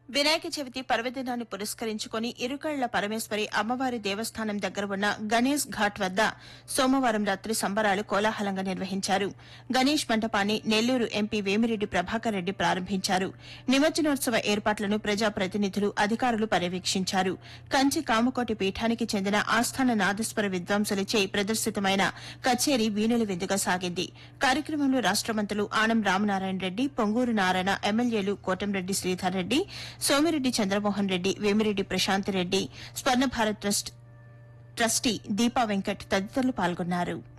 వినాయక చవితి పర్వదినాన్ని పురస్కరించుకుని ఇరుకళ్ల పరమేశ్వరి అమ్మవారి దేవస్థానం దగ్గర ఉన్న గణేష్ ఘాట్ వద్ద సోమవారం రాత్రి సంబరాలు కోలాహలంగా నిర్వహించారు గణేష్ మంటపాన్ని నెల్లూరు ఎంపీ వేమిరెడ్డి ప్రభాకర్ రెడ్డి ప్రారంభించారు నిమజ్జనోత్సవ ఏర్పాట్లను ప్రజాప్రతినిధులు అధికారులు పర్యవేక్షించారు కంచి కామకోటి పీఠానికి చెందిన ఆస్థాన నాదస్వర విద్వాంసులచే ప్రదర్శితమైన కచేరీ వీణుల విందుగా సాగింది కార్యక్రమంలో రాష్ట మంత్రులు ఆనం రామనారాయణ రెడ్డి పొంగూరు నారాయణ ఎమ్మెల్యేలు కోటంరెడ్డి శ్రీధర్ రెడ్డి సోమిరెడ్డి చంద్రమోహన్ రెడ్డి వేమిరెడ్డి ప్రశాంత్ రెడ్డి స్వర్ణ భారత్ ట్రస్ట్ ట్రస్టీ దీపా వెంకట్ తదితరులు పాల్గొన్నారు